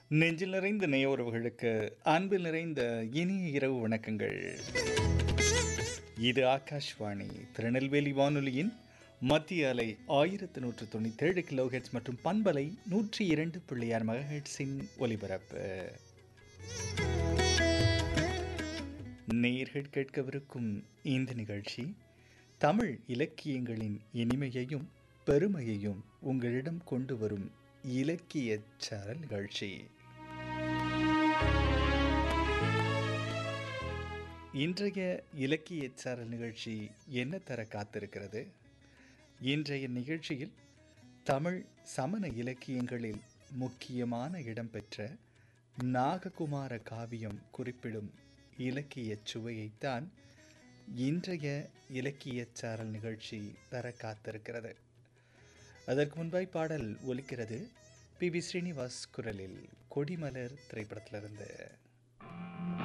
நெஞ்சில் நிறைந்த நேயோரவுகளுக்கு அன்பில் நிறைந்த இனிய இரவு வணக்கங்கள் இது ஆகாஷ்வாணி திருநெல்வேலி வானொலியின் மத்திய அலை ஆயிரத்து நூற்று தொண்ணூற்றேழு கிலோஹெட்ஸ் மற்றும் பண்பலை நூற்றி இரண்டு புள்ளியார் மெகாஹெட்ஸின் ஒலிபரப்பு நேர்கள் கேட்கவிருக்கும் இந்த நிகழ்ச்சி தமிழ் இலக்கியங்களின் இனிமையையும் பெருமையையும் உங்களிடம் கொண்டு வரும் இலக்கிய சார நிகழ்ச்சி இன்றைய இலக்கிய சாரல் நிகழ்ச்சி என்ன தர காத்திருக்கிறது இன்றைய நிகழ்ச்சியில் தமிழ் சமண இலக்கியங்களில் முக்கியமான இடம்பெற்ற நாககுமார காவியம் குறிப்பிடும் இலக்கிய சுவையைத்தான் இன்றைய இலக்கிய சாரல் நிகழ்ச்சி தர காத்திருக்கிறது அதற்கு முன்பாய் பாடல் ஒலிக்கிறது பி பி ஸ்ரீனிவாஸ் குரலில் கொடிமலர் திரைப்படத்திலிருந்து